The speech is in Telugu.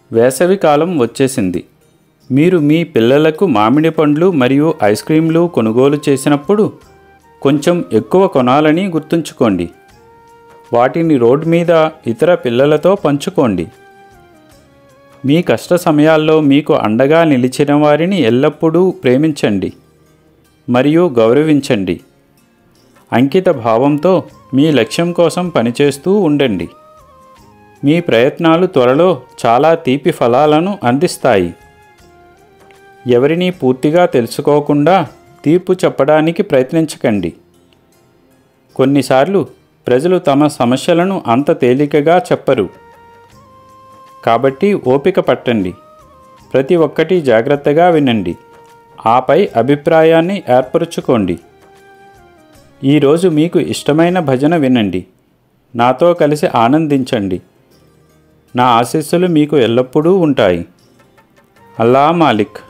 వేసవి కాలం వచ్చేసింది మీరు మీ పిల్లలకు మామిడి పండ్లు మరియు ఐస్ క్రీంలు కొనుగోలు చేసినప్పుడు కొంచెం ఎక్కువ కొనాలని గుర్తుంచుకోండి వాటిని రోడ్ మీద ఇతర పిల్లలతో పంచుకోండి మీ కష్ట సమయాల్లో మీకు అండగా నిలిచిన వారిని ఎల్లప్పుడూ ప్రేమించండి మరియు గౌరవించండి అంకిత భావంతో మీ లక్ష్యం కోసం పనిచేస్తూ ఉండండి మీ ప్రయత్నాలు త్వరలో చాలా తీపి ఫలాలను అందిస్తాయి ఎవరినీ పూర్తిగా తెలుసుకోకుండా తీర్పు చెప్పడానికి ప్రయత్నించకండి కొన్నిసార్లు ప్రజలు తమ సమస్యలను అంత తేలికగా చెప్పరు కాబట్టి ఓపిక పట్టండి ప్రతి ఒక్కటి జాగ్రత్తగా వినండి ఆపై అభిప్రాయాన్ని ఏర్పరచుకోండి ఈరోజు మీకు ఇష్టమైన భజన వినండి నాతో కలిసి ఆనందించండి నా ఆశీస్సులు మీకు ఎల్లప్పుడూ ఉంటాయి అల్లా మాలిక్